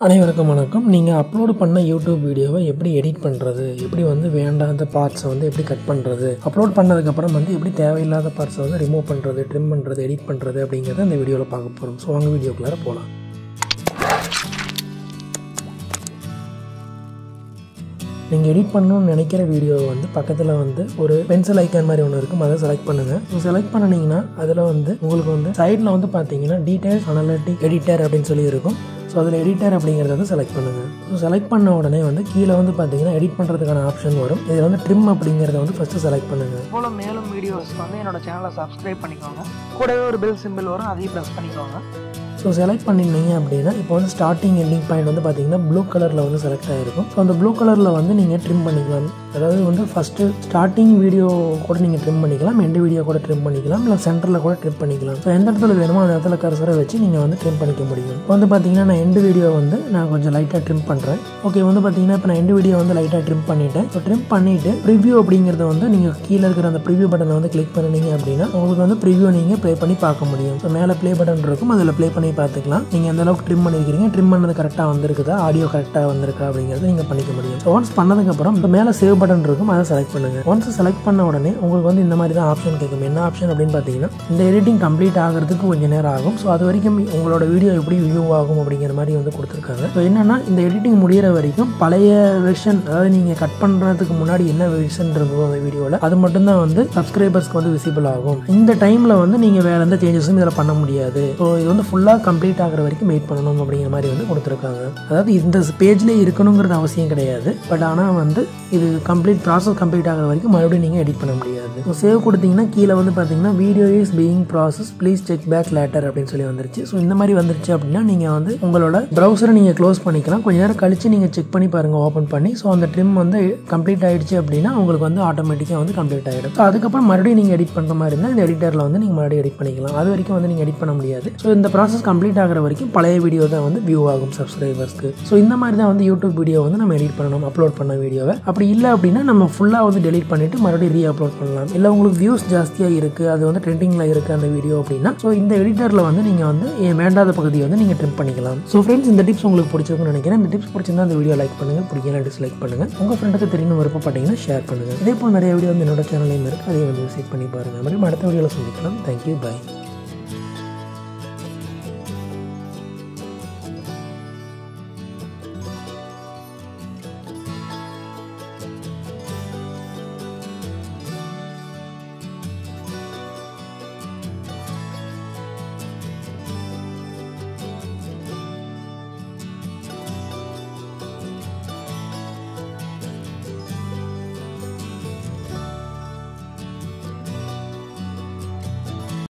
அனைவருக்கும் வணக்கம் நீங்கள் அப்லோட் பண்ண யூடியூப் வீடியோவை எப்படி எடிட் பண்ணுறது எப்படி வந்து வேண்டாத பார்ட்ஸை வந்து எப்படி கட் பண்ணுறது அப்லோட் பண்ணதுக்கப்புறம் வந்து எப்படி தேவையில்லாத பார்ட்ஸை வந்து ரிமூவ் பண்ணுறது ட்ரிம் பண்ணுறது எடிட் பண்ணுறது அப்படிங்கிறத இந்த வீடியோவில் பார்க்க போகிறோம் ஸோ வாங்க வீடியோக்குள்ளார போகலாம் நீங்கள் எடிட் பண்ணணும்னு நினைக்கிற வீடியோவை வந்து பக்கத்தில் வந்து ஒரு பென்சில் ஐக்கான் மாதிரி ஒன்று இருக்கும் அதை செலக்ட் பண்ணுங்கள் ஸோ செலக்ட் பண்ணினீங்கன்னா அதில் வந்து உங்களுக்கு வந்து சைடில் வந்து பார்த்தீங்கன்னா டீடைல்ஸ் அனலிட்டிக் எடிட்டர் அப்படின்னு சொல்லி இருக்கும் ஸோ அதில் எடிட்டர் அப்படிங்கிறத வந்து செலக்ட் பண்ணுங்கள் ஸோ செலக்ட் பண்ண உடனே வந்து கீழே வந்து பார்த்தீங்கன்னா எடிட் பண்ணுறதுக்கான ஆப்ஷன் வரும் இதில் வந்து ட்ரிம் அப்படிங்கிறத வந்து ஃபஸ்ட்டு செலக்ட் பண்ணுங்கள் போல மேலும் வீடியோஸ்க்கு வந்து என்னோட சேனலை சப்ஸ்கிரைப் பண்ணிக்கோங்க கூடவே ஒரு பெல் சிம்பிள் வரும் அதையும் ப்ரெஸ் பண்ணிக்கோங்க ஸோ செலக்ட் பண்ணிருந்தீங்க அப்படின்னா இப்போ வந்து ஸ்டார்டிங் எண்டிங் பாயிண்ட் வந்து பார்த்தீங்கன்னா ப்ளூ கலரில் வந்து செலக்ட் ஆகிருக்கும் ஸோ அந்த ப்ளூ கலரில் வந்து நீங்கள் ட்ரிம் பண்ணிக்கலாம் அதாவது வந்து ஃபஸ்ட்டு ஸ்டார்டிங் வீடியோ கூட நீங்கள் ட்ரிம் பண்ணிக்கலாம் எண்டு வீடியோ கூட ட்ரிம் பண்ணிக்கலாம் இல்லை சென்டரில் கூட ட்ரிம் பண்ணிக்கலாம் ஸோ எந்த இடத்துல வேணுமோ அந்த இடத்துல கரசரை வச்சு நீங்கள் வந்து ட்ரிம் பண்ணிக்க முடியும் இப்போ வந்து பார்த்தீங்கன்னா நான் எண்டு வீடியோ வந்து நான் கொஞ்சம் லைட்டாக ட்ரிம் பண்ணுறேன் ஓகே வந்து பார்த்தீங்கன்னா இப்போ நான் எண்டு வீடியோ வந்து லைட்டாக ட்ரிம் பண்ணிட்டேன் ஸோ ட்ரிம் பண்ணிவிட்டு ப்ரிவ்யூ அப்படிங்கிறத வந்து நீங்கள் கீழே இருக்கிற அந்த ப்ரிவ்யூ பட்டனை வந்து கிளிக் பண்ணினீங்க அப்படின்னா உங்களுக்கு வந்து ப்ரிவ்யூ நீங்கள் ப்ளே பண்ணி பார்க்க முடியும் ஸோ மேலே ப்ளே பட்டன் இருக்கும் அதில் ப்ளே பண்ணி பார்த்துக்கலாம் நீங்கள் எந்த அளவுக்கு ட்ரிம் பண்ணியிருக்கிறீங்க ட்ரிம் பண்ணது கரெக்டாக வந்திருக்குதா ஆடியோ கரெக்டாக வந்திருக்கா அப்படிங்கிறத நீங்கள் பண்ணிக்க முடியும் ஸோ ஒன்ஸ் பண்ணதுக்கப்புறம் இப்போ மேலே சேவ் பட்டன் இருக்கும் அதை செலக்ட் பண்ணுங்கள் ஒன்ஸ் செலக்ட் பண்ண உடனே உங்களுக்கு வந்து இந்த மாதிரி தான் ஆப்ஷன் கேட்கும் என்ன ஆப்ஷன் அப்படின்னு பார்த்தீங்கன்னா இந்த எடிட்டிங் கம்ப்ளீட் ஆகிறதுக்கு கொஞ்சம் நேரம் ஆகும் ஸோ அது வரைக்கும் உங்களோட வீடியோ எப்படி வியூ ஆகும் அப்படிங்கிற மாதிரி வந்து கொடுத்துருக்காங்க ஸோ என்னன்னா இந்த எடிட்டிங் முடியிற வரைக்கும் பழைய வெர்ஷன் அதாவது நீங்கள் கட் பண்ணுறதுக்கு முன்னாடி என்ன வெர்ஷன் இருந்ததோ அந்த வீடியோவில் அது மட்டும்தான் வந்து சப்ஸ்கிரைபர்ஸ்க்கு வந்து விசிபிள் ஆகும் இந்த டைமில் வந்து நீங்கள் வேறு எந்த சேஞ்சஸும் இதில் பண்ண முடியாது ஸோ இது வந்து ஃபுல்லாக கம்ப்ளீட் ஆகிற வரைக்கும் வெயிட் பண்ணணும் அப்படிங்கிற மாதிரி வந்து கொடுத்துருக்காங்க அதாவது இந்த பேஜ்லேயே இருக்கணுங்கிறது அவசியம் கிடையாது பட் ஆனால் வந்து இது கம்ப்ளீட் ப்ராசஸ் கம்ப்ளீட் ஆகிற வரைக்கும் மறுபடியும் நீங்கள் எடிட் பண்ண முடியாது ஸோ சேவ் கொடுத்தீங்கன்னா கீழே வந்து பார்த்தீங்கன்னா video is being process please check back later அப்படின்னு சொல்லி வந்துருச்சு ஸோ இந்த மாதிரி வந்துருச்சு அப்படின்னா நீங்கள் வந்து உங்களோட ப்ரௌசரை நீங்கள் க்ளோஸ் பண்ணிக்கலாம் கொஞ்ச நேரம் கழிச்சு நீங்கள் செக் பண்ணி பாருங்கள் ஓப்பன் பண்ணி ஸோ அந்த ட்ரிம் வந்து கம்ப்ளீட் ஆயிடுச்சு அப்படின்னா உங்களுக்கு வந்து ஆட்டோமேட்டிக்காக வந்து கம்ப்ளீட் ஆகிடும் ஸோ அதுக்கப்புறம் மறுபடியும் நீங்கள் எடிட் பண்ணுற மாதிரி இருந்தால் இந்த எடிட்டரில் வந்து நீங்கள் மறுபடியும் எடிட் பண்ணிக்கலாம் அது வரைக்கும் வந்து நீங்கள் எடிட் பண்ண முடியாது ஸோ இந்த ப்ராசஸ் கம்ப்ளீட் ஆகிற வரைக்கும் பழைய வீடியோ தான் வந்து வியூ ஆகும் சப்ஸ்கிரைபர்ஸ்க்கு ஸோ இந்த மாதிரி தான் வந்து யூடியூப் வீடியோ வந்து நம்ம எடிட் பண்ணணும் அப்லோட் பண்ண வீடியோவை அப்படி இல்லை அப்படின்னா நம்ம ஃபுல்லாக வந்து டெலிட் பண்ணிவிட்டு மறுபடியும் ரீ அப்லோட் பண்ணலாம் இல்லை உங்களுக்கு வியூஸ் ஜாஸ்தியாக இருக்குது அது வந்து ட்ரெண்டிங்கில் இருக்குது அந்த வீடியோ அப்படின்னா ஸோ இந்த எடிட்டரில் வந்து நீங்கள் வந்து என் வேண்டாத பகுதியை வந்து நீங்கள் ட்ரிம் பண்ணிக்கலாம் ஸோ ஃப்ரெண்ட்ஸ் இந்த டிப்ஸ் உங்களுக்கு பிடிச்சிருக்குன்னு நினைக்கிறேன் இந்த டிப்ஸ் பிடிச்சிருந்தா அந்த வீடியோ லைக் பண்ணுங்கள் பிடிக்கல டிஸ்லைக் பண்ணுங்கள் உங்கள் ஃப்ரெண்டுக்கு தெரியணும் விருப்பப்பட்டீங்கன்னா ஷேர் பண்ணுங்கள் இதே போல் நிறைய வீடியோ வந்து என்னோட சேனலையும் இருக்குது அதையும் வந்து விசிட் பண்ணி பாருங்கள் மறுபடியும் அடுத்த வீடியோவில் சந்திக்கலாம் தேங்க்யூ பை